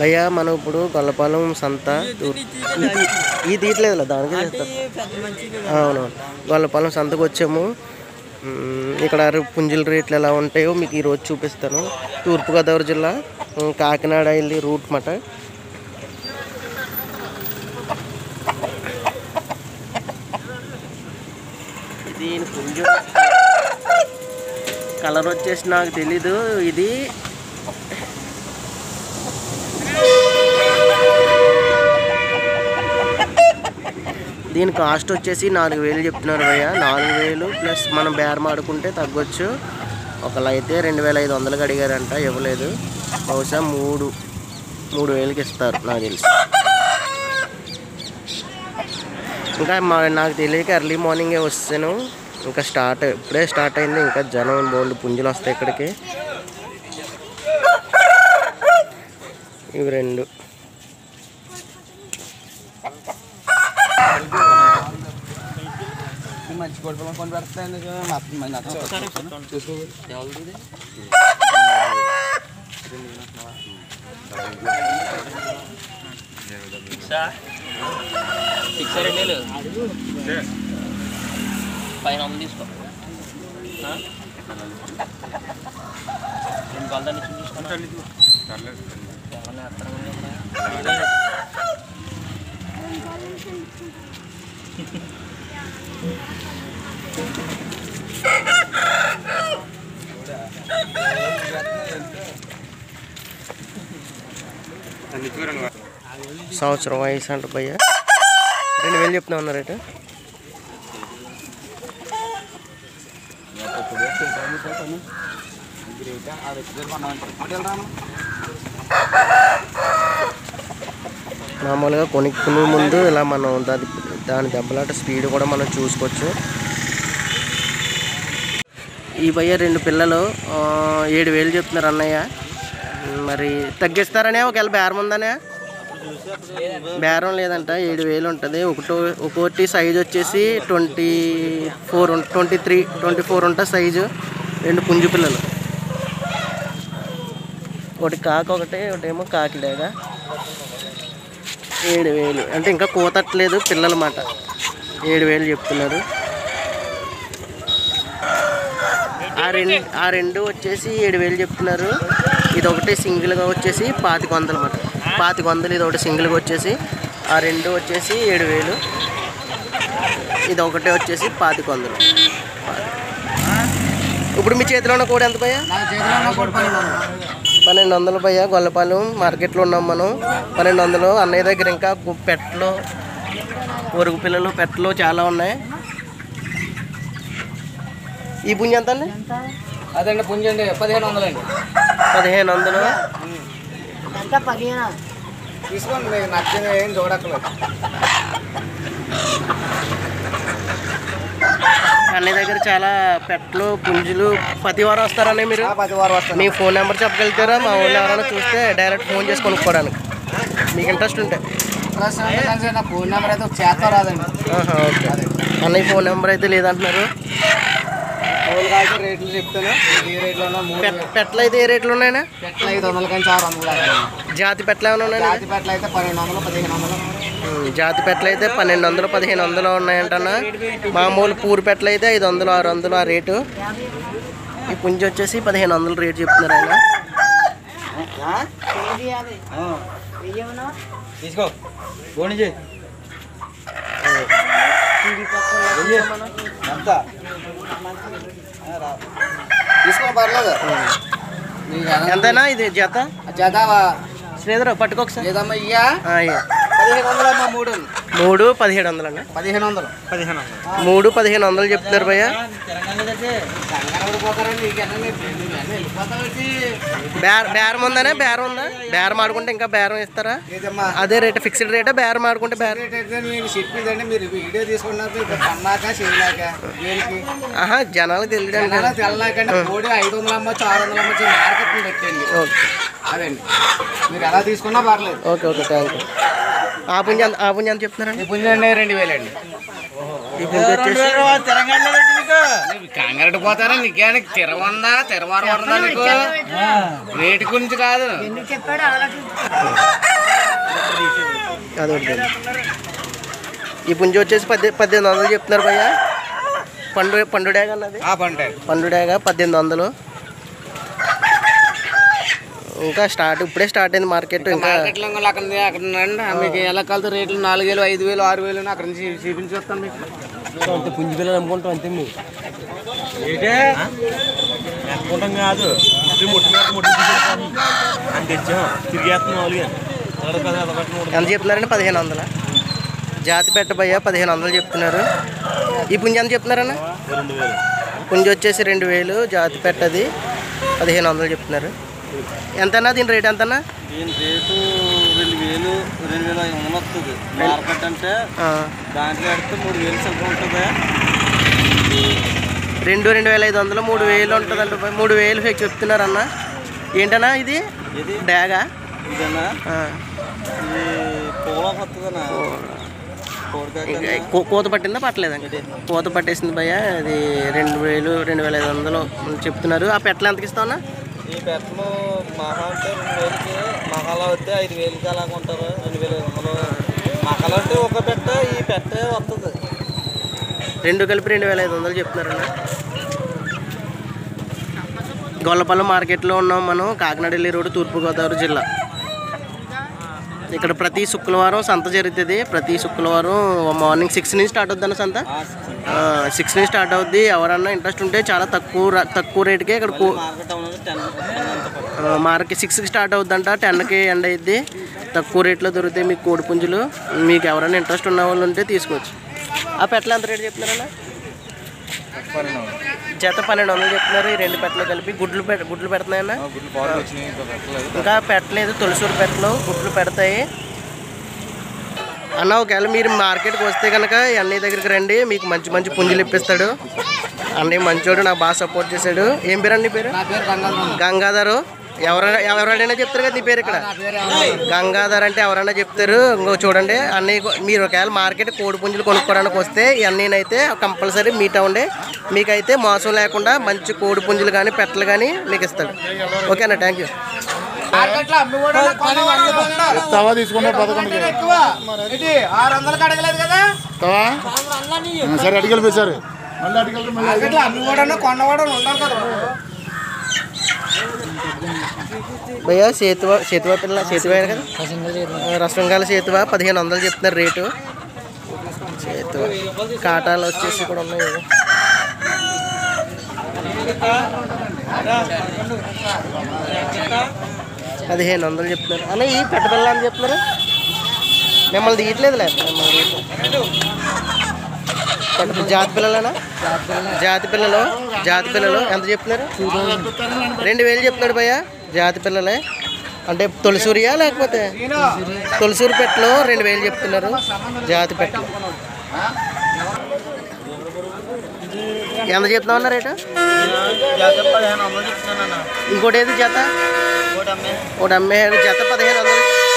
భయ్యా మనం ఇప్పుడు గొల్లపాలెం సంత తూర్- ఈ తీ- ఈ తీయట్లేదులే దానికి చేస్తారు అవును గొల్లపాలెం సంతకు వచ్చాము మ్మ్, ఇక్కడ రు- పుంజుల రేట్లు ఎలా ఉంటాయో మీకు ఈరోజు చూపిస్తాను తూర్పుగోదావరి జిల్లా మ్, కాకినాడ వెళ్ళి రూట్ మాట దీని పుంజు కలర్ వచ్చేసి నాకు తెలీదు ఇది దీని కాస్ట్ వచ్చేసి నాలుగు వేలు చెప్తున్నారు భయ్య నాలుగు వేలు ప్లస్ మనం బేరం ఆడుకుంటే తగ్గొచ్చు ఒకళ్ళు అయితే రెండు వేల ఐదు వందలకి అడిగారంట ఇవ్వలేదు బహుశా మూడు మూడు వేలకి ఇస్తారు నాకు తెలిసి ఇంకా మా నాకు తెలియక ఎర్లీ మార్నింగే వస్తాను ఇంకా స్టార్ట్ ఇప్పుడే స్టార్ట్ అయింది ఇంకా జనం బోల్డ్ పుంజులు వస్తాయి ఇక్కడికి ఇవి రెండు మంచి కోడి పిల్లలు కొని పెడతాను నచ్చ చూసుకో ఫిక్స్ రెండు వేలు పైన వందలు తీసుకో ఆ? రెండు కొలతలు ఇచ్చి చూసుకున్నా ఏమన్నా ఎక్కడ ఉన్నాయి? సంవత్సరం వయసు అంట భయ్య రెండు వేలు చెప్తున్నా ఉన్నారు రేటు మామూలుగా కొనుక్కునే ముందు ఇలా మనం దాని దాని దెబ్బలాట స్పీడ్ కూడా మనం చూసుకోవచ్చు ఈ భయ్య రెండు పిల్లలు ఆ, ఏడు వేలు చెప్తున్నారు అన్నయ్య మరి తగ్గిస్తారనే ఒకవేళ బేరం ఉందనే బేరం లేదంట ఏడు వేలు ఉంటుంది ఒకటో ఒక్కోటి సైజు వచ్చేసి twenty four twenty three twenty four ఉంటుంది సైజు రెండు పుంజు పిల్లలు ఒకటి కాక ఒకటి ఒకటేమో కాకిలేగా ఏడు వేలు అంటే ఇంకా కూతట్లేదు పిల్లల మాట ఏడు వేలు చెప్తున్నారు ఆ రెండు ఆ రెండు వచ్చేసి ఏడు వేలు చెప్తున్నారు ఇది ఒకటి సింగిల్గా వచ్చేసి పాతిక వందలు అన్నమాట పాతిక వందలు ఇది ఒకటి సింగిల్గా వచ్చేసి ఆ రెండు వచ్చేసి ఏడు వేలు ఇది ఒకటే వచ్చేసి పాతిక వందలు ఇప్పుడు మీ చేతిలో ఉన్న కోడి ఎంత పోయా నా చేతిలో ఉన్న కోడి పన్నెండు వందలు. పన్నెండు వందలు పోయా గొల్లపాలెం మార్కెట్లో ఉన్నాం మనం పన్నెండు వందలు అన్నయ్య దగ్గర ఇంకా గు- పెట్టలు పొరుగు పిల్లలు పెట్టలు చాలా ఉన్నాయి ఈ పుంజ ఎంత అండి అదండి పుంజండి పదిహేను వందలండి పదిహేను వందలు తీసుకోండి మీకు నచ్చింది ఏం చూడక్కర్లేదు అన్నయ్య దగ్గర చాలా పెట్టలు పుంజులు ప్రతి వారం వస్తారని మీరు ఆ పది వారం వస్తాను మీ ఫోన్ నెంబర్ చెప్పగలుగుతారా మా ఊళ్ళో ఎవరైనా చూస్తే డైరెక్ట్ ఫోన్ చేసి కొనుక్కోవడానికి మీకు ఇంట్రెస్ట్ ఉంటే ప్లస్ అంటే కలిసి నా ఫోన్ నెంబర్ అయితే ఒక చేత రాదండి ఆహా, ఓకే అన్నయ్య ఫోన్ నెంబర్ అయితే లేదంటున్నారు ఫోన్ కాల్సి రేట్లు చెప్తాను ఏ రేట్లో ఉన్నా మూడు పెట్ పెట్టలు అయితే ఏ రేట్లు ఉన్నాయన్నా పెట్టలు ఐదు వందల కానీ ఆరు వందలు దాకా ఉన్నాయి. జాతి పెట్టలు ఏమైనా ఉన్నాయా జాతి పెట్టలు అయితే పన్నెండు వందలు పదిహేను వందలు ఉమ్, జాతి పెట్టలు అయితే పన్నెండు వందలు పదిహేను వందలు ఉన్నాయంటన్నా మామూలు పూరి పెట్టలు అయితే ఐదు వందలు ఆరు వందలు ఆ రేటు ఈ పుంజి వచ్చేసి పదిహేను వందలు రేటు చెప్తున్నారు ఆయన తీసుకో ఫోన్ చేయి ఎంత తీసుకో పర్లేదు నీకు ఎలా- ఎంతైనా ఇది జత చేద్దావా శ్రీధర్ పట్టుకోకసారి ఏదమ్మా ఇయ్యా ఆ, ఇయ్య. పదిహేను వందలు అమ్మా మూడు మూడు పదిహేడు వందలు అన్న పదిహేను వందలు మూడు పదిహేను వందలు చెప్తున్నారు భయ్య కంగారు పడిపోతారండి నీకన్నా మీరు మీరు అన్నీ వెళ్ళిపోతావేంటి? బేర బేరం ఉందనే బేరం ఉందా బేరం ఆడుకుంటే ఇంకా బేరం ఇస్తారా ఏదమ్మా అదే రేట్ ఫిక్స్డ్ రేటా బేరం ఆడుకుంటే బేరం రేట్ అయితే నేను చెప్పేదండి మీరు వీడియో తీసుకున్నారు ఇప్పుడు కన్నాక చేయలేక దేనికి ఆహా జనాలకు తెలియడానికి తెల్లాక తెల్లకంటే కోడి ఐదు వందలు అమ్మచ్చు ఆరు వందలు అమ్మచ్చు మార్కెట్ పెట్టండి ఓకే అదండి మీరు ఎలా తీసుకున్నా పర్లేదు ఓకే ఓకే థ్యాంక్ యూ ఆ పుంజ ఎంత- ఆ పుంజ ఎంత చెప్తున్నారండి ఈ పుంజండి రెండు వేలండి ఈ పుంజు వచ్చేసి కంగారెడ్డి పోతారా నీకేనా తిరవందా తిరవారం ఉందా నీకు రేటు గురించి కాదు అది ఒకటి ఈ పుంజు వచ్చేసి పద్దె పద్దెనిమిది వందలు చెప్తున్నారు భయ్య పండు పండుడాగ అన్నది ఆ పంటే పండుడాగ పద్దెనిమిది వందలు ఇంకా స్టార్ట్ ఇప్పుడే స్టార్ట్ అయింది మార్కెట్ ఇంకా మార్కెట్లో ఇంకా అక్కడ ఉంది, అక్కడ ఉండండి. మీకు ఎలా కలితే రేట్లు నాలుగు వేలు ఐదు వేలు ఆరు వేలు అక్కడ నుంచి చూపించి వస్తాను మీకు పుంజి పిల్లలు అమ్ముకుంటాం అంతే మేము అనుకుంటాం కాదు ముట్టి ముట్టి మీద ముట్టి తీసుకెళ్తాం అని తెచ్చాం తిరిగేస్తున్నాం మామూలుగా తర్వాత పెద్ద పెద్ద పట్టిన మూడు ఎంత చెప్తున్నారండి పదిహేను వందల జాతి పెట్ట భయ్య పదిహేను వందలు చెప్తున్నారు ఈ పుంజు ఎంత చెప్తున్నారన్న రెండు వేలు పుంజు వచ్చేసి రెండు వేలు జాతి పెట్టది పదిహేను వందలు చెప్తున్నారు ఎంతన్నా దీని రేట్ ఎంతన్నా దీని రేటు రెండు వేలు రెండు వేల ఐదు వందలు వస్తుంది మార్కెట్ అంటే ఆ, దాంట్లో పెడితే మూడు వేలు సరిగ్గా ఉంటుంది రెండు రెండు వేల ఐదు వందలు మూడు వేలు ఉంటుందంట భయ్. మూడు వేలు ఫేక్ చెప్తున్నారు అన్న ఏంటన్నా ఇది ఇది డాగా ఇదన్నా ఆ, ఇది పూల వస్తుందన్నా కోడికాయ ఇంకా కూ- కూత పట్టిందా పట్టలేదండి కూత పట్టేసింది భయ్య అది రెండు వేలు రెండు వేల ఐదు వందలు చెప్తున్నారు ఆ పెట్టలు ఎంతకి ఇస్తావునా ఈ పెట్టలు మహా అంటే రెండు వేలకి మహాలో వస్తే ఐదు వేలకి అలాగ ఉంటారు రెండు వేల ఐదు వందలు మహాలో అంటే ఒక పెట్ట ఈ పెట్ట వస్తుంది రెండు కలిపి రెండు వేల ఐదు వందలు చెప్తున్నారన్న గొల్లపల్లి మార్కెట్లో ఉన్నాం మనం కాకినాడ వెళ్ళే రోడ్డు తూర్పుగోదావరి జిల్లా ఇక్కడ ప్రతి శుక్రవారం సంత జరుగుతుంది ప్రతి శుక్రవారం మార్నింగ్ సిక్స్ నుంచి స్టార్ట్ అవుద్ది సంత సిక్స్ నుంచి స్టార్ట్ అవుద్ది ఎవరన్నా ఇంట్రెస్ట్ ఉంటే చాలా తక్కువ ర- తక్కువ రేటుకే ఇక్కడ కూ- మార్కెట్ అవును టెన్ ఆ, మార్కెట్ సిక్స్కి స్టార్ట్ అవుద్దంట టెన్కి ఎండ్ అయ్యిద్ది తక్కువ రేట్లో దొరుకుతాయి మీకు కోడి పుంజులు మీకు ఎవరైనా ఇంట్రెస్ట్ ఉన్న వాళ్ళు ఉంటే తీసుకోవచ్చు ఆ పెట్టలు ఎంత రేటు చెప్తున్నారన్నా జత పన్నెండు వందలు చెప్తున్నారు ఈ రెండు పెట్టలు కలిపి గుడ్లు పె గుడ్లు పెడుతున్నాయన్నా ఇంకా పెట్టలేదు తొలిసూరు పెట్టలు గుడ్లు పెడతాయి అన్న ఒకవేళ మీరు మార్కెట్కి వస్తే కనుక ఈ అన్నయ్య దగ్గరికి రండి మీకు మంచి మంచి పుంజులు ఇప్పిస్తాడు అన్నయ్య మంచోడు నాకు బాగా సపోర్ట్ చేశాడు ఏం పేరు అన్న నీ పేరు నా పేరు గంగాధరం గంగాధరు ఎవరైనా ఎవరైనా చెప్తారు కదా నీ పేరు ఇక్కడ గంగాధర్ అంటే ఎవరైనా చెప్తారు ఇంకో చూడండి అన్నయ్య కొ- మీరు ఒకవేళ మార్కెట్ కోడి పుంజులు కొనుక్కోవడానికి వస్తే ఈ అన్నయ్యనైతే కంపల్సరీ మీట్ అవ్వండి మీకైతే మోసం లేకుండా మంచి కోడి పుంజులు కానీ పెట్టలు కానీ మీకు ఇస్తాడు ఓకేనా థ్యాంక్ యూ మార్కెట్లో అమ్మి కూడా కొనేవాడు ఉన్నాడు. తవా తీసుకున్న పదకొండుకి ఎక్కువ ఏంటి ఆరు వందలకు అడగలేదు కదా తవా ఆ, సరే అడిగలు పేశారు మళ్ళీ అడిగలు మళ్ళీ మార్కెట్లో అమ్మి కూడా కొన్నవాడు ఉంటారు కదా భయ్యా సేతువ సేతువ పిల్ల సేతువ కదా ఆ, రసంగాల సేతువ పదిహేను వందలు చెప్తున్నారు రేటు సేతువ కాటాలు వచ్చేసి కూడా ఉన్నాయి పదిహేను వందలు చెప్తున్నారు అన్న ఈ పెట్ట పిల్ల అని చెప్తున్నారు మిమ్మల్ని తీయట్లేదులే మిమ్మల్ని తీయట్లేదు. పెట్ట- జాతి పిల్లలేనా జాతి పిల్లలు జాతి పిల్లలు ఎంత చెప్తున్నారు రెండు వేలు చెప్తున్నాడు భయ్య జాతి పిల్లలే అంటే తొలిసూరియా లేకపోతే తొలిసూరి పెట్టలు రెండు వేలు చెప్తున్నారు జాతి పెట్టలు ఎంత చెప్తున్నావు రేటు పదిహేను వందలు చెప్తున్నాను ఇంకోటి ఏది జత ఒకటి అమ్మేడు జత పదిహేను వందలు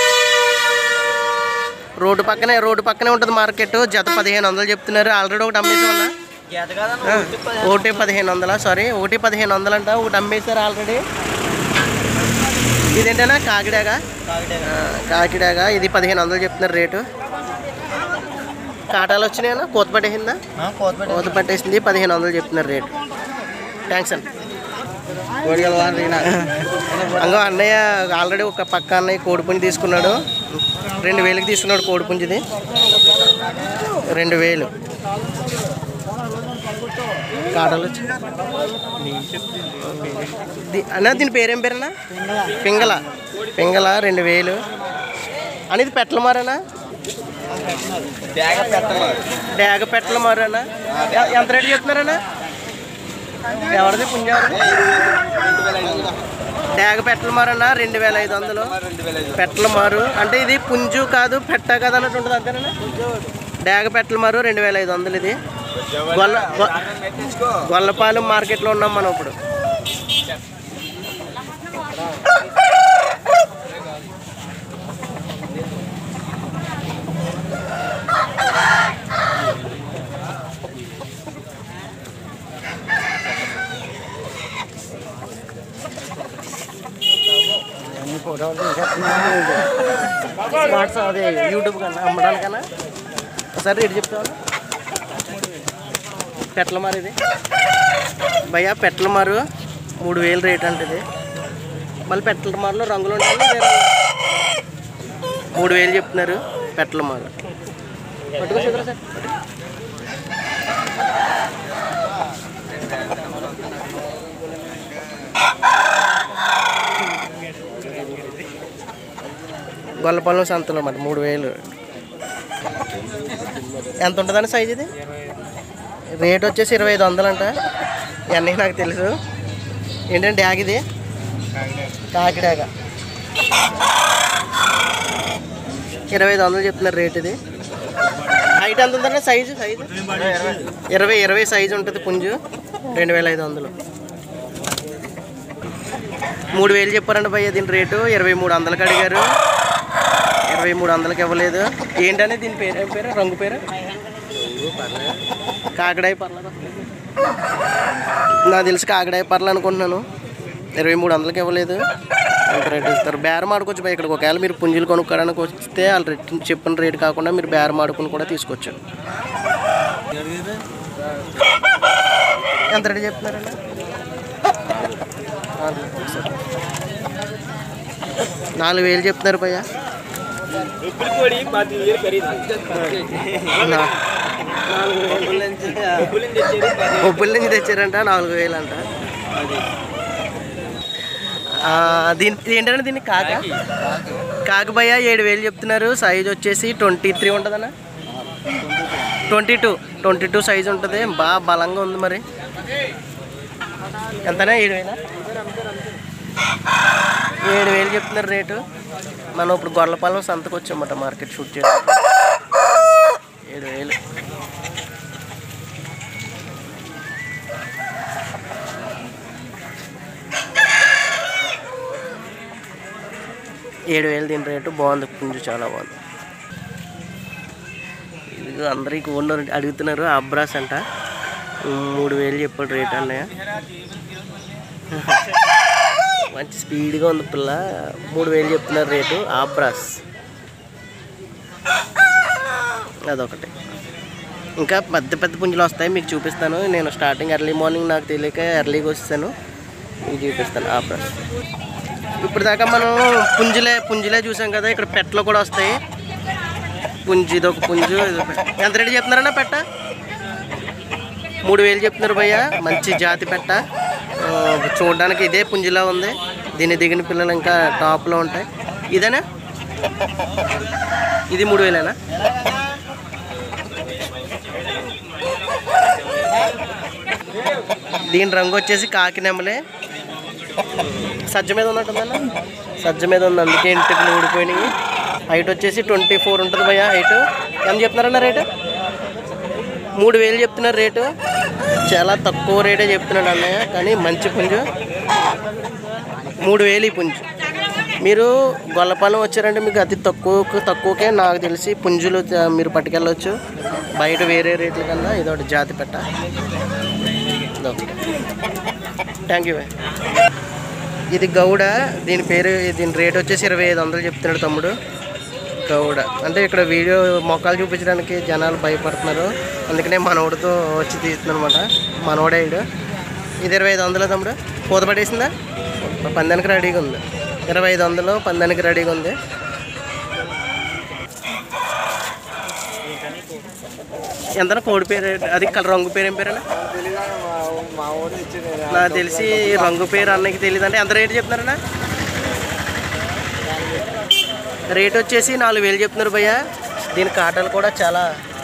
రోడ్డు పక్కనే రోడ్డు పక్కనే ఉంటుంది మార్కెట్ జత పదిహేను వందలు చెప్తున్నారు ఆల్రెడీ ఒకటి అమ్మేసామన్నా గీత కదా ఆ, ఒకటి పదిహేను వందల సారీ ఒకటి పదిహేను వందలు అంట ఒకటి అమ్మేశారు ఆల్రెడీ ఇదేంటన్నా కాకిడాగా ఆ, కాకిడాగా ఇది పదిహేను వందలు చెప్తున్నారు రేటు కాటాలు వచ్చినాయన్నా కోత పట్టేసిందా కోత పట్టేసింది పదిహేను వందలు చెప్తున్నారు రేటు థ్యాంక్స్ అండి అంగో అన్నయ్య ఆల్రెడీ ఒక పక్క అన్నయ్య కోడిపుంజి తీసుకున్నాడు రెండు వేలకి తీసుకున్నాడు కోడిపుంజిది రెండు వేలు కాటలు వచ్చి ది- అన్న దీని పేరేం పేరన్నా పింగళ పింగళ రెండు వేలు అనేది పెట్టల మారనా డాగ పెట్టల మారనా ఎ- ఎంత రేటు చెప్తున్నారన్నా ఎవరిది పుంజ ఎవరిది డాగ పెట్టల మారన్నా రెండు వేల ఐదు వందలు పెట్టల మారు అంటే ఇది పుంజు కాదు పెట్ట కాదు అన్నట్టు ఉంటుంది అంతేనా డాగ పెట్టల మారు రెండు వేల ఐదు వందలు ఇది గొల్ల గొ- గొల్లపాలెం మార్కెట్లో ఉన్నాం మనం ఇప్పుడు స్మార్ట్స్ అదే యూట్యూబ్ కన్నా అమ్మడానికన్నా ఒకసారి రేటు చెప్తావా పెట్టల మారు ఇది భయ్యా పెట్టల మారు మూడు వేలు రేట్ అంటే ఇది మళ్ళీ పెట్టల మారులో రంగులు ఉంటాయి వేరే మూడు వేలు చెప్తున్నారు పెట్టల మారు పట్టుకో చూద్దరా సార్ పట్టుకో. గొల్లపల్లం సంతలో అన్నమాట మూడు వేలు ఎంత ఉంటుందని సైజ్ ఇది రేట్ వచ్చేసి ఇరవై ఐదు వందలు అంట ఇవన్నీ నాకు తెలుసు ఏంటంటే డ్యాగ్ ఇది కాకిడాగ ఇరవై ఐదు వందలు చెప్తున్నారు రేట్ ఇది హైట్ ఎంత ఉందంటే సైజు సైజు ఇరవై ఇరవై సైజు ఉంటుంది పుంజు రెండు వేల ఐదు వందలు మూడు వేలు చెప్పారండి భయ్య దీని రేటు ఇరవై మూడు వందలకి అడిగారు ఇరవై మూడు వందలకి ఇవ్వలేదు ఏంటనే దీని పేరు ఏం పేరు రంగు పేరు కాకడాయ పర్లేదు నాకు తెలిసి కాకడాయ పర్లు అనుకుంటున్నాను ఇరవై మూడు వందలకి ఇవ్వలేదు ఎంత రేట్ ఇస్తారు బేరం ఆడుకోవచ్చు భయ ఇక్కడికి ఒకవేళ మీరు పుంజులు కొనుక్కోవడానికి వస్తే వాళ్ళు రేట్ చెప్పిన రేట్ కాకుండా మీరు బేరం ఆడుకుని కూడా తీసుకోవచ్చు ఎంత రేట్ చెప్తున్నారండి నాలుగు వేలు చెప్తున్నారు భయ్య నా- బొబ్బుల నుంచి తెచ్చారంట నాలుగు వేలు అంట ఆ, దీని ఏంటంటే దీన్ని కాక కాకబయ్య ఏడు వేలు చెప్తున్నారు సైజ్ వచ్చేసి ట్వంటీ త్రీ ఉంటుందన్న twenty two twenty two size ఉంటుంది బాగా బలంగా ఉంది మరి ఎంతనా ఏడు వేలా ఏడు వేలు చెప్తున్నారు రేటు మనం ఇప్పుడు గొర్రెలపాలెం సంతకు వచ్చామట మార్కెట్ షూట్ చేయడానికి ఏడు వేలు ఏడు వేలు దీని రేటు బాగుంది పుంజు చాలా బాగుంది ఇది అందరికి ఓనర్ అడుగుతున్నారు అబ్రాస్ అంట మూడు వేలు చెప్పాడు రేట్ అన్నయ్య మంచి స్పీడ్గా ఉంది పిల్ల మూడు వేలు చెప్తున్నారు రేటు ఆబ్రాస్ అదొకటి ఇంకా పెద్ద పెద్ద పుంజులు వస్తాయి మీకు చూపిస్తాను నేను స్టార్టింగ్ ఎర్లీ మార్నింగ్ నాకు తెలియక ఎర్లీగా వస్తాను మీకు చూపిస్తాను ఆబ్రాస్ ఇప్పుడు దాకా మనం పుంజులే పుంజులే చూసాం కదా ఇక్కడ పెట్టలు కూడా వస్తాయి పుంజు ఇది ఒక పుంజు ఇది ఒక పెట్ట. ఎంత రేటు చెప్తున్నారన్నా పెట్ట మూడు వేలు చెప్తున్నారు భయ్య మంచి జాతి పెట్ట ఆ, చూడడానికి ఇదే పుంజులా ఉంది దీన్ని దిగిన పిల్లలు ఇంకా టాప్లో ఉంటాయి ఇదేనా ఇది మూడు వేలేనా దీని రంగు వచ్చేసి కాకి నెమలే సజ్జ మీద ఉన్నట్టుందన్న సజ్జ మీద ఉంది అందుకే ఇంటికి ఊడిపోయినాయి హైట్ వచ్చేసి ట్వంటీ ఫోర్ ఉంటుంది భయ్య హైట్ ఎంత చెప్తున్నారన్న రేటు మూడు వేలు చెప్తున్నారు రేటు చాలా తక్కువ రేటే చెప్తున్నాడు అన్నయ్య కానీ మంచి పుంజు మూడు వేలు ఈ పుంజు మీరు గొల్లపాలెం వచ్చారంటే మీకు అతి తక్కువ తక్కువకే నాకు తెలిసి పుంజులు త- మీరు పట్టుకెళ్ళవచ్చు బయట వేరే రేట్ల కన్నా ఇదొకటి జాతి పెట్ట థ్యాంక్ యూ బాయ్ ఇది గౌడ దీని పేరు దీని రేట్ వచ్చేసి ఇరవై ఐదు వందలు చెప్తున్నాడు తమ్ముడు గౌడ అంటే ఇక్కడ వీడియో మొక్కలు చూపించడానికి జనాలు భయపడుతున్నారు అందుకనే మనోడితో వచ్చి తీస్తున్నాను అనమాట మనోడే ఇడు ఇది ఇరవై ఐదు వందలు తమ్ముడు పూత పడేసిందా పందానికి రెడీగా ఉంది ఇరవై ఐదు వందలు పందానికి రెడీగా ఉంది ఎంత కోడి పేరు అది కలర్ రంగు పేరు ఏం పేరేనా మా ఊరు ఇచ్చింది నాకు తెలిసి రంగు పేరు అన్నకి తెలియదు అంటే ఎంత రేటు చెప్తున్నారన్నా రేట్ వచ్చేసి నాలుగు వేలు చెప్తున్నారు భయ్య దీని కాటలు కూడా చాలా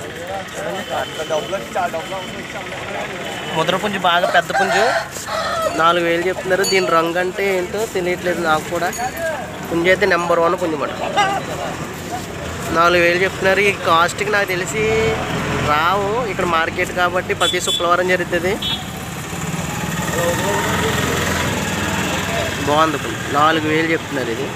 ముద్ర పుంజు బాగా పెద్ద పుంజు నాలుగు వేలు చెప్తున్నారు దీని రంగు అంటే ఏంటో తెలియట్లేదు నాకు కూడా పుంజు అయితే నెంబర్ వన్ పుంజు మాట నాలుగు వేలు చెప్తున్నారు ఈ కాస్ట్కి నాకు తెలిసి రావు ఇక్కడ మార్కెట్ కాబట్టి ప్రతి శుక్రవారం జరుగుతుంది బాగుంది పుంజు నాలుగు వేలు చెప్తున్నారు ఇది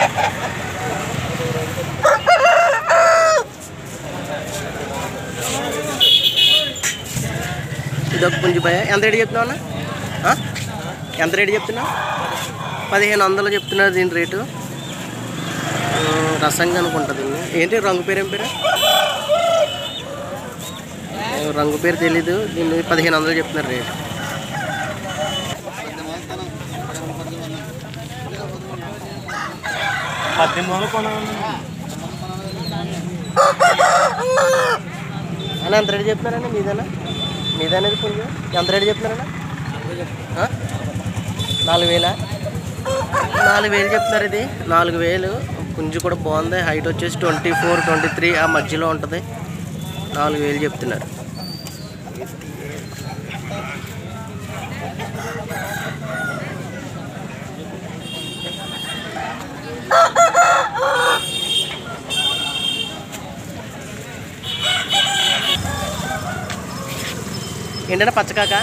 ఇదొక పుంజు భయ ఎంత రేటు చెప్తున్నావు అన్న ఆ? ఎంత రేటు చెప్తున్నావు పదిహేను వందలు చెప్తున్నారు దీని రేటు ఉమ్, రసంగా అనుకుంటుంది ఏంటి రంగు పేరు ఏం పేరు ఏ, రంగు పేరు తెలీదు దీన్ని పదిహేను వందలు చెప్తున్నారు రేట్ అన్న ఎంత రేటు చెప్తున్నారండి మీదేనా మీదనేది పుంజు ఎంత రేటు చెప్తున్నారన్నా ఆ? నాలుగు వేలా నాలుగు వేలు చెప్తున్నారు ఇది నాలుగు వేలు పుంజు కూడా బాగుంది హైట్ వచ్చేసి ట్వంటీ ఫోర్ ట్వంటీ త్రీ ఆ మధ్యలో ఉంటుంది నాలుగు వేలు చెప్తున్నారు ఏంటంటే పచ్చకాక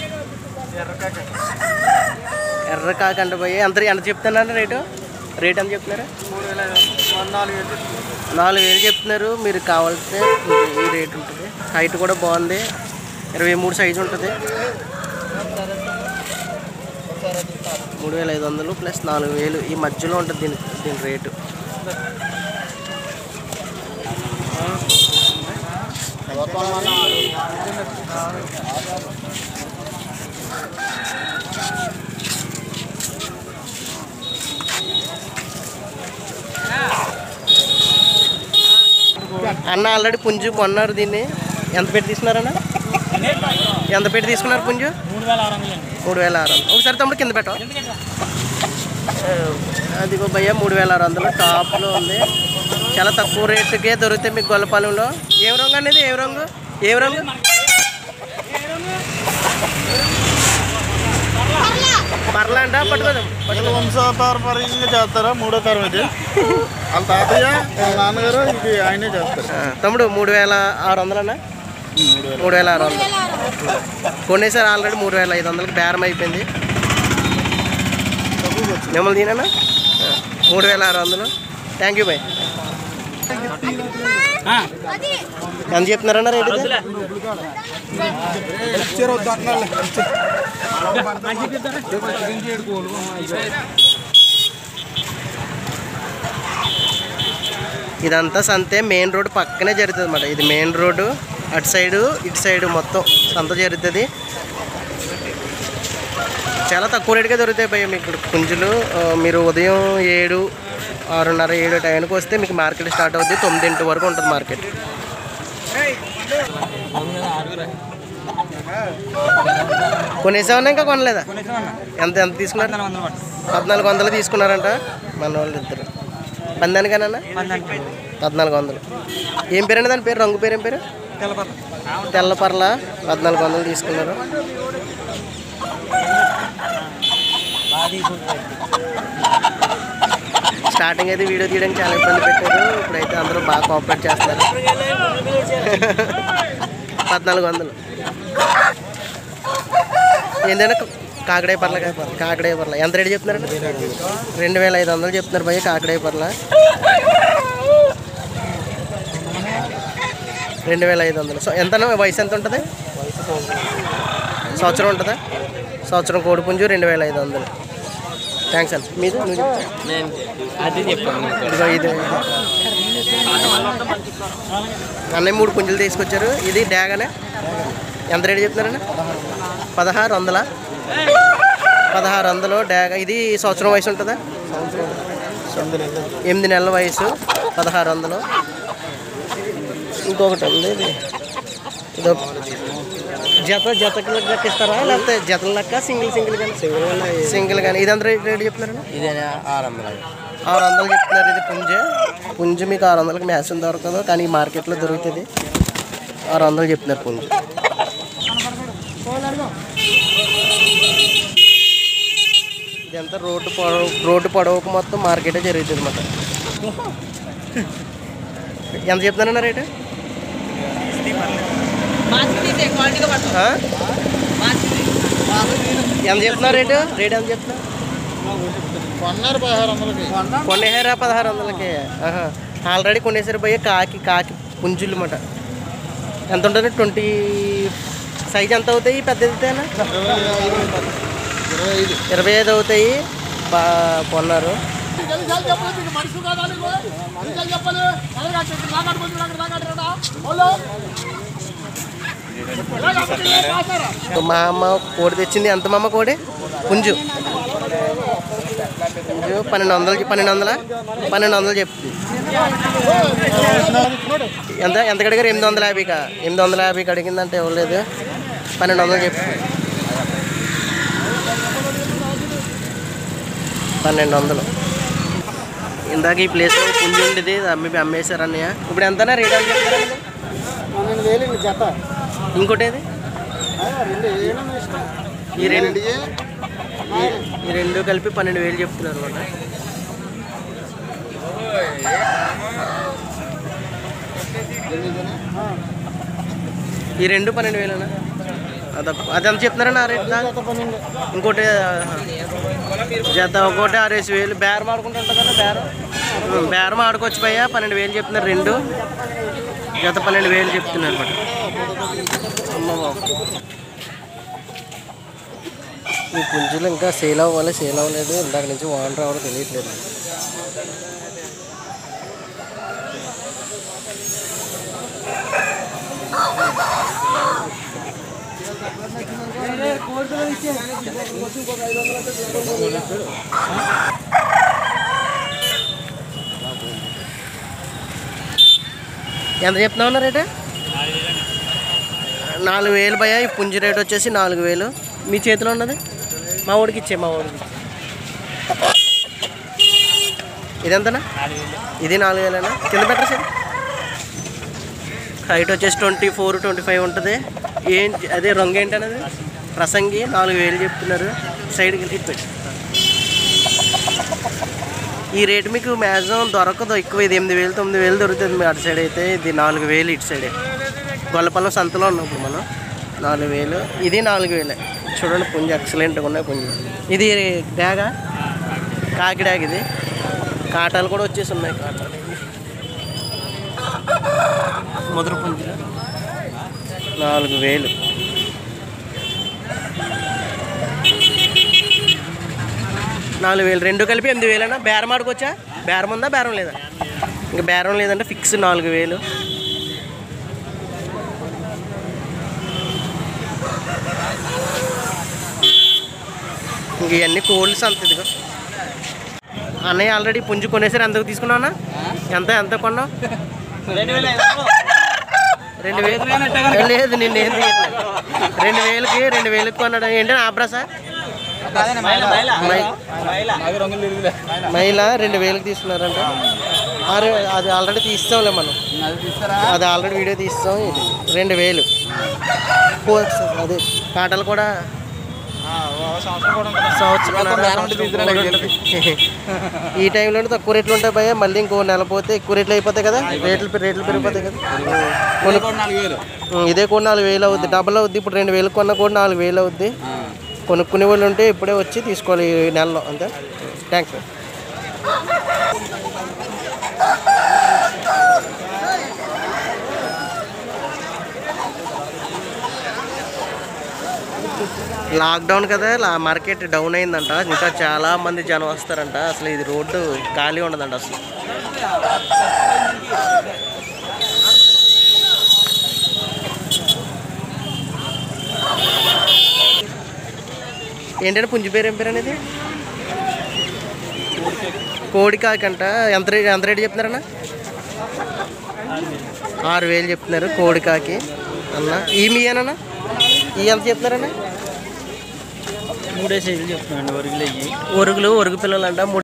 ఎర్ర కాక అంటే పోయి ఎంత ఎంత చెప్తున్నారు రేటు రేట్ ఎంత చెప్తున్నారు నాలుగు వేలు చెప్తున్నారు మీరు కావాల్సితే ఈ రేట్ ఉంటుంది హైట్ కూడా బాగుంది ఇరవై మూడు సైజు ఉంటుంది మూడు వేల ఐదు వందలు ప్లస్ నాలుగు వేలు ఈ మధ్యలో ఉంటుంది దీని దీని రేటు అన్న ఆల్రెడీ పుంజు కొన్నారు దీన్ని ఎంత పెట్టి తీసుకున్నారన్న ఎంత పెట్టి తీసుకున్నారు పుంజు మూడు వేల ఆరు వందలు ఒకసారి తమ్ముడు కింద పెట్ట అదిగో భయ్య మూడు వేల ఆరు వందలు టాప్లో ఉంది చాలా తక్కువ రేటుకే దొరుకుతాయి మీకు గొల్లపాలెంలో ఏం రంగు అనేది ఏ రంగు ఏ రంగు పర్లా అంట పట్టుకోదాం వీళ్ళు వంశపారంపర్యంగా చేస్తారా మూడో తరం ఇది వాళ్ళ తాతయ్య వాళ్ళ నాన్నగారు ఇది ఆయనే చేస్తారు ఆ, తమ్ముడు మూడు వేల ఆరు వందలన్నా మూడు వేల ఆరు వందలు కొనేసారు ఆల్రెడీ మూడు వేల ఐదు వందలకి బేరం అయిపోయింది మిమ్మల్ని తినా మూడు వేల ఆరు వందలు థ్యాంక్ యూ బాయ్ ఎంత చెప్తున్నారన్న రేటు ఇది? ఇదంతా సంతే మెయిన్ రోడ్ పక్కనే జరుగుతుంది అన్నమాట ఇది మెయిన్ రోడ్డు అటు సైడు ఇటు సైడు మొత్తం సంత జరుగుతుంది చాలా తక్కువ రేటుగా దొరుకుతాయి భయ్య మీకు ఇక్కడ పుంజులు ఆ, మీరు ఉదయం ఏడు ఆరున్నర ఏడు టైంకి వస్తే మీకు మార్కెట్ స్టార్ట్ అవుద్ది తొమ్మిదింటి వరకు ఉంటుంది మార్కెట్ కొనేసామన్నా ఇంకా కొనలేదా ఎంత ఎంత తీసుకున్నారు పద్నాలుగు వందలు తీసుకున్నారంట మన వాళ్ళు ఇద్దరు పందానికేనన్నా పద్నాలుగు వందలు ఏం పేరండి దాని పేరు రంగు పేరు ఏం పేరు తెల్లపర్ల పద్నాలుగు వందలు తీసుకున్నారు స్టార్టింగ్ అయితే వీడియో తీయడానికి చాలా ఇబ్బంది పెట్టారు ఇప్పుడైతే అందరూ బాగా కోఆపరేట్ చేస్తున్నారు పద్నాలుగు వందలు ఏంటంటే కాకడాయ పర్ల కాకడాయ పర్ల ఎంత రేటు చెప్తున్నారండి రెండు వేల ఐదు వందలు చెప్తున్నారు భయ్య కాకడాయ పర్ల రెండు వేల ఐదు వందలు సో ఎంత వయసు ఎంత ఉంటుంది సంవత్సరం ఉంటుందా సంవత్సరం కోడిపుంజు రెండు వేల ఐదు వందలు థ్యాంక్స్ అండి మీది నువ్వు చెప్పు. నేను అది చెప్పాను ఇదిగో ఇది అన్నయ్య మూడు పుంజులు తీసుకొచ్చారు ఇది డ్యాగనే ఎంత రేటు చెప్తున్నారన్న పదహారు వందల పదహారు వందలు డ్యాగ ఇది సంవత్సరం వయసు ఉంటుందా ఎనిమిది నెలల వయసు పదహారు వందలు ఇంకొకటి ఉంది ఇది ఇదో జత జతకి లెక్క ఇస్తారా లేకపోతే జతల లెక్క సింగిల్ సింగిల్ కానీ సింగిల్ కానీ ఇది ఎంత రేట్ రేట్ చెప్తున్నారన్న ఇదే ఆరు వందలు ఆరు వందలు చెప్తున్నారు ఇది పుంజు పుంజు మీకు ఆరు వందలకి మ్యాచ్ దొరకదు కానీ ఈ మార్కెట్లో దొరుకుతుంది ఆరు వందలు చెప్తున్నారు పుంజు ఇదంతా రోడ్డు పొడవు రోడ్డు పొడవుకు మొత్తం మార్కెటే జరుగుతుంది అన్నమాట ఎంత చెప్తున్నారన్న రేటు ఆ? ఎంత చెప్తున్నారు రేటు రేట్ ఎంత చెప్తున్నారు కొన్నారు పదహారు వందలకి కొనేసారా పదహారు వందలకి ఆహా. ఆల్రెడీ కొనేసారు పోయి కాకి కాకి పుంజులు అన్నమాట ఎంత ఉంటుంది ట్వంటీ సైజ్ ఎంత అవుతాయి పెద్ద ఇరవై ఐదు ఇరవై ఐదు అవుతాయి బా కొన్నారు మా అమ్మ కోడి తెచ్చింది ఎంత మా అమ్మ కోడి పుంజు పుంజు పన్నెండు వందలు పన్నెండు వందల పన్నెండు వందలు చెప్తుంది ఎంత ఎంత అడిగారు ఎనిమిది వందల యాభైకా ఎనిమిది వందల యాభైకి అడిగిందంటే ఇవ్వలేదు పన్నెండు వందలు చెప్తుంది పన్నెండు వందలు ఇందాక ఈ ప్లేస్లో పుంజు ఉండేది అమ్మి అమ్మేశారు అన్నయ్య ఇప్పుడు ఎంతనా రేట్ ఎంత చెప్తారా పన్నెండు వేలు జత ఇంకోటి ఏది రెండు వేలు ఇష్టం ఈ రెండు ఈ- ఈ రెండు కలిపి పన్నెండు వేలు చెప్తున్నారు అనమాట ఈ రెండు పన్నెండు వేలేనా అద అది ఎంత చెప్తున్నారన్నా ఆ రేట్ దాకా? పన్నెండు ఇంకోటి ఆహా. జత ఒకటి ఆరేసి వేలు బేరం ఆడుకుంటుంటా కదా బేరం ఉం, బేరం ఆడుకోవచ్చు భయ్యా పన్నెండు వేలు చెప్తున్నారు రెండు జత పన్నెండు వేలు చెప్తున్నారు అనమాట అమ్మ బాబు ఈ పుంజులు ఇంకా సేల్ అవ్వాలి సేల్ అవ్వలేదు ఇందాక నుంచి వాన్ రావడం తెలియట్లేదు ఎంత చెప్తున్నావు రేటు నాలుగు వేలు భయ ఈ పుంజు రేట్ వచ్చేసి నాలుగు వేలు మీ చేతిలో ఉన్నది మా వాడికి ఇచ్చే మా వాడికి ఇదెంతనా ఇది నాలుగు వేలేనా కింద పెట్టరు సార్ హైట్ వచ్చేసి ట్వంటీ ఫోర్ ట్వంటీ ఫైవ్ ఉంటుంది ఏంటి అదే రంగు ఏంటనేది ప్రసంగి నాలుగు వేలు చెప్తున్నారు సైడ్కి వెళ్ళి పెట్టి ఈ రేటు మీకు మ్యాక్సిమం దొరకదు ఎక్కువ ఇది ఎనిమిది వేలు తొమ్మిది వేలు దొరుకుతుంది మీ అటు సైడ్ అయితే ఇది నాలుగు వేలు ఇటు సైడే గొల్లపల్లం సంతలో ఉన్నాం ఇప్పుడు మనం నాలుగు వేలు ఇది నాలుగు వేలే చూడండి పుంజు ఎక్సలెంట్గా ఉన్నాయి పుంజు ఇది డ్యాగా కాకి డ్యాగ్ ఇది కాటాలు కూడా వచ్చేసి ఉన్నాయి కాటాలు ముద్ర పుంజులు నాలుగు వేలు నాలుగు వేలు రెండు కలిపి ఎనిమిది వేలేనా బేరం ఆడుకోవచ్చా బేరం ఉందా బేరం లేదా ఇంకా బేరం లేదంటే ఫిక్స్ నాలుగు వేలు ఇంక ఇవన్నీ కోల్డ్స్ అంత ఇదిగో అన్నయ్య ఆల్రెడీ పుంజు కొనేసారు ఎంతకు తీసుకున్నావునా ఎంత ఎంత కొన్నావు రెండు వేలు లేదు నిన్ను ఏం తీయట్లేదు. రెండు వేలకి రెండు వేలకి కొన్నాడు ఏంటంటే ఆబ్రాసా మహిళ రెండు వేలకు తీసుకున్నారంట అరే అది ఆల్రెడీ తీస్తాంలే మనం అది ఆల్రెడీ వీడియో తీస్తాం ఇది రెండు వేలు పో- అదే కాటలు కూడా సంవత్సరం ఈ టైంలో తక్కువ రేట్లు ఉంటాయి భయ మళ్ళీ ఇంకో నెల పోతే ఎక్కువ రేట్లు అయిపోతాయి కదా రేట్లు రేట్లు పెరిగిపోతాయి కదా కొన్ని ఉం, ఇదే కూడా నాలుగు వేలు అవుద్ది డబల్ అవుద్ది ఇప్పుడు రెండు వేలు కొన్నా కూడా నాలుగు వేలు అవుద్ది కొనుక్కునే వాళ్ళు ఉంటే ఇప్పుడే వచ్చి తీసుకోవాలి ఈ నెలలో అంతే థ్యాంక్స్ లాక్డౌన్ కదా లా మార్కెట్ డౌన్ అయిందంట ఇంకా చాలా మంది జనం వస్తారంట అసలు ఇది రోడ్డు ఖాళీ ఉండదంట అసలు ఏంటంటే పుంజు పేరు ఏం పేరు అనేది కోడి కాకంట ఎంత రేట్ ఎంత రేటు చెప్తున్నారన్న ఆరు వేలు చెప్తున్నారు కోడి కాకి అన్న ఈ మీ అన్న ఈ ఎంత చెప్తున్నారన్న మూడేసి ఐదు చెప్తున్నాండి వరిగిలో ఒరుగులు ఒరుగు పిల్లలు అంట